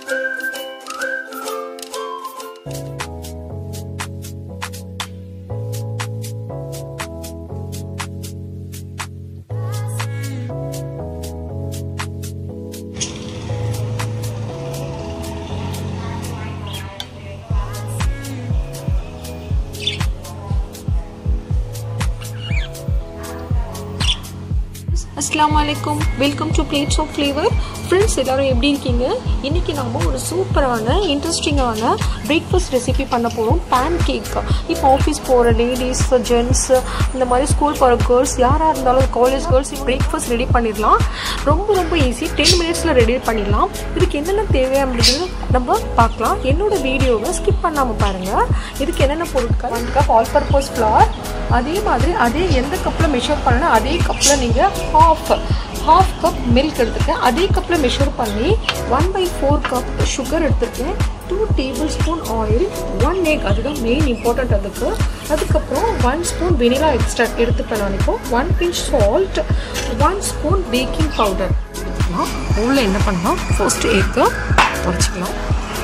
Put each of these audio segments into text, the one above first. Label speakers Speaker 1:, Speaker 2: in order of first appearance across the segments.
Speaker 1: அஸ்லாம் வலைக்கும் welcome to plates of flavour friends எல்லாரும் எப்படி இருக்கீங்க இன்றைக்கி நம்ம ஒரு சூப்பரான இன்ட்ரெஸ்டிங்கான பிரேக்ஃபாஸ்ட் ரெசிபி பண்ண போகிறோம் பேன் கேக் இப்போ ஆஃபீஸ் போகிற லேடிஸ் ஜென்ட்ஸ் இந்த மாதிரி ஸ்கூல் போகிற கேர்ள்ஸ் யாராக இருந்தாலும் காலேஜ் கேர்ள்ஸ் பிரேக்ஃபாஸ்ட் ரெடி பண்ணிடலாம் ரொம்ப ரொம்ப ஈஸி டென் மினிட்ஸில் ரெடி பண்ணிடலாம் இதுக்கு என்னென்ன தேவை அப்படின்னு நம்ம பார்க்கலாம் என்னோட வீடியோவை ஸ்கிப் பண்ணாமல் பாருங்கள் இதுக்கு என்னென்ன பொருட்கள் one cup all purpose flour அதே மாதிரி அதே எந்த கப்பில் மெஷர் பண்ணணும் அதே கப்பில் நீங்கள் ஹாஃப் ஹாஃப் கப் மில்க் எடுத்துருக்கேன் அதே கப்பில் மெஷர் பண்ணி one by four cup sugar எடுத்துருக்கேன் two tablespoon oil one egg அதுதான் மெயின் இம்பார்ட்டண்ட் அதுக்கு அதுக்கப்புறம் ஒன் ஸ்பூன் வெனிலா எக்ஸ்ட்ராக்ட் எடுத்துப்பேன் நான் இப்போ one pinch salt one spoon baking powder உள்ள என்ன பண்ணலாம் ஃபர்ஸ்ட் எக்கு உடச்சிக்கலாம்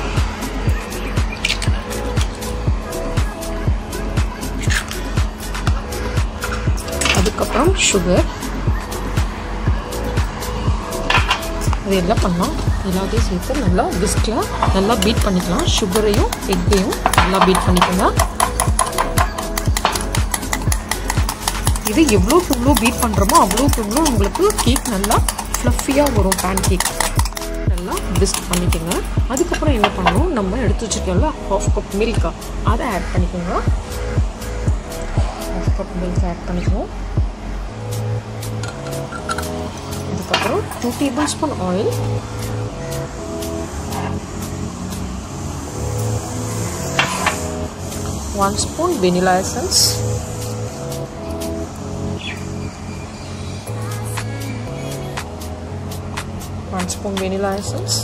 Speaker 1: அதுக்கப்புறம் சுகர் அது எல்லாம் பண்ணலாம் எல்லாத்தையும் சேர்த்து நல்லா விஸ்கில் நல்லா பீட் பண்ணிக்கலாம் சுகரையும் எக்கையும் நல்லா பீட் பண்ணிக்கோங்க இது எவ்வளோக்கு எவ்வளோ பீட் பண்ணுறோமோ அவ்வளோக்கு எவ்வளோ உங்களுக்கு கேக் நல்லா ஃப்ளஃபியாக வரும் பேன் கேக் நல்லா விஸ்க் பண்ணிக்கோங்க அதுக்கப்புறம் என்ன பண்ணணும் நம்ம எடுத்து வச்சுருக்கோம்ல ஹாஃப் கப் மில்கா அதை ஆட் பண்ணிக்கோங்க ஹாஃப் கப் மில்க் ஆட் பண்ணிக்கணும் அதுக்கப்புறம் two tablespoon oil one spoon vanilla essence one spoon vanilla essence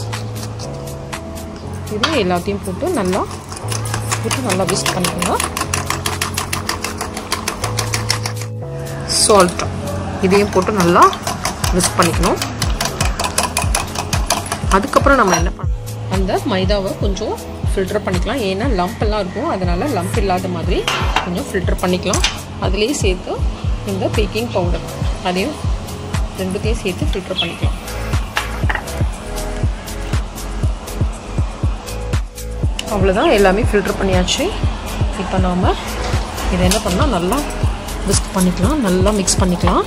Speaker 1: இது எல்லாத்தையும் போட்டு நல்லா போட்டு நல்லா விஸ்க் பண்ணிக்கோங்க சால்ட் இதையும் போட்டு நல்லா மிக்ஸ் பண்ணிக்கணும் அதுக்கப்புறம் நம்ம என்ன பண்ண அந்த மைதாவை கொஞ்சம் ஃபில்டர் பண்ணிக்கலாம் ஏன்னா லம்ப் எல்லாம் இருக்கும் அதனால் லம்ப் இல்லாத மாதிரி கொஞ்சம் ஃபில்டர் பண்ணிக்கலாம் அதுலேயே சேர்த்து இந்த பேக்கிங் பவுடர் அதையும் ரெண்டுத்தையும் சேர்த்து ஃபில்டர் பண்ணிக்கலாம் அவ்வளோதான் எல்லாமே ஃபில்டர் பண்ணியாச்சு இப்போ நாம் இதை என்ன பண்ணால் நல்லா விஸ்க் பண்ணிக்கலாம் நல்லா மிக்ஸ் பண்ணிக்கலாம்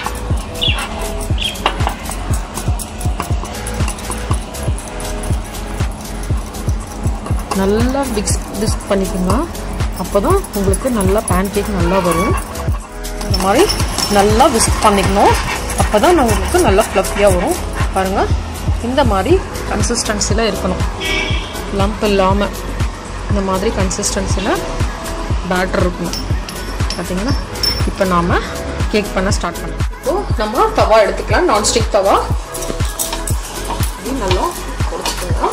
Speaker 1: நல்லா மிக்ஸ் விஸ்க் பண்ணிக்கோங்க அப்போ தான் உங்களுக்கு நல்லா பேன் கேக் நல்லா வரும் இந்த மாதிரி நல்லா விஸ்க் பண்ணிக்கணும் அப்போ தான் உங்களுக்கு நல்லா ஃப்ளஃபியாக வரும் பாருங்கள் இந்த மாதிரி கன்சிஸ்டன்சியில் இருக்கணும் லம்ப் இல்லாமல் இந்த மாதிரி கன்சிஸ்டன்சியில் பேட்டர் இருக்கணும் பார்த்தீங்கன்னா இப்போ நாம் கேக் பண்ண ஸ்டார்ட் பண்ணலாம் இப்போது நம்ம தவா எடுத்துக்கலாம் நான்ஸ்டிக் தவா நல்லா கொடுத்துக்கலாம்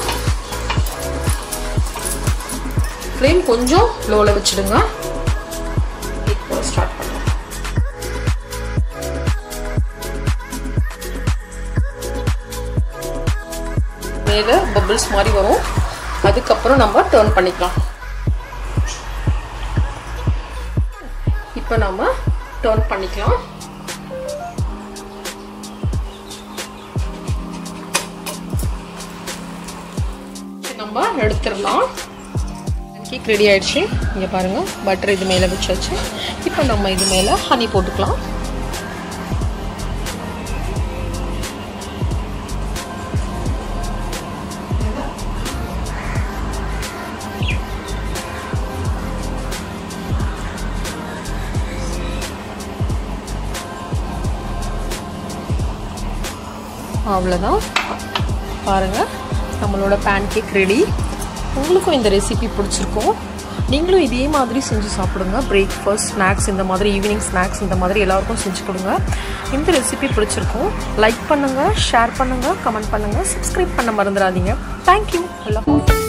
Speaker 1: ஃப்ளேம் கொஞ்சம் லோவில் வச்சுடுங்க இப்போ ஸ்டார்ட் பண்ணலாம் மேலே பபிள்ஸ் மாதிரி வரும் அதுக்கப்புறம் நம்ம டேர்ன் பண்ணிக்கலாம் இப்போ நம்ம டேர்ன் பண்ணிக்கலாம் நம்ம எடுத்துடலாம் கேக் ரெடி ஆயிடுச்சு இங்கே பாருங்கள் பட்டர் இது மேலே வச்சாச்சு இப்போ நம்ம இது மேலே ஹனி போட்டுக்கலாம் அவ்வளோதான் பாருங்கள் நம்மளோட பேன் கேக் ரெடி உங்களுக்கும் இந்த ரெசிபி பிடிச்சிருக்கும் நீங்களும் இதே மாதிரி செஞ்சு சாப்பிடுங்க பிரேக்ஃபாஸ்ட் ஸ்நாக்ஸ் இந்த மாதிரி ஈவினிங் ஸ்நாக்ஸ் இந்த மாதிரி எல்லாருக்கும் செஞ்சு கொடுங்க இந்த ரெசிபி பிடிச்சிருக்கும் லைக் பண்ணுங்கள் ஷேர் பண்ணுங்கள் கமெண்ட் பண்ணுங்கள் சப்ஸ்கிரைப் பண்ண மறந்துடாதீங்க தேங்க்யூ எல்லாம்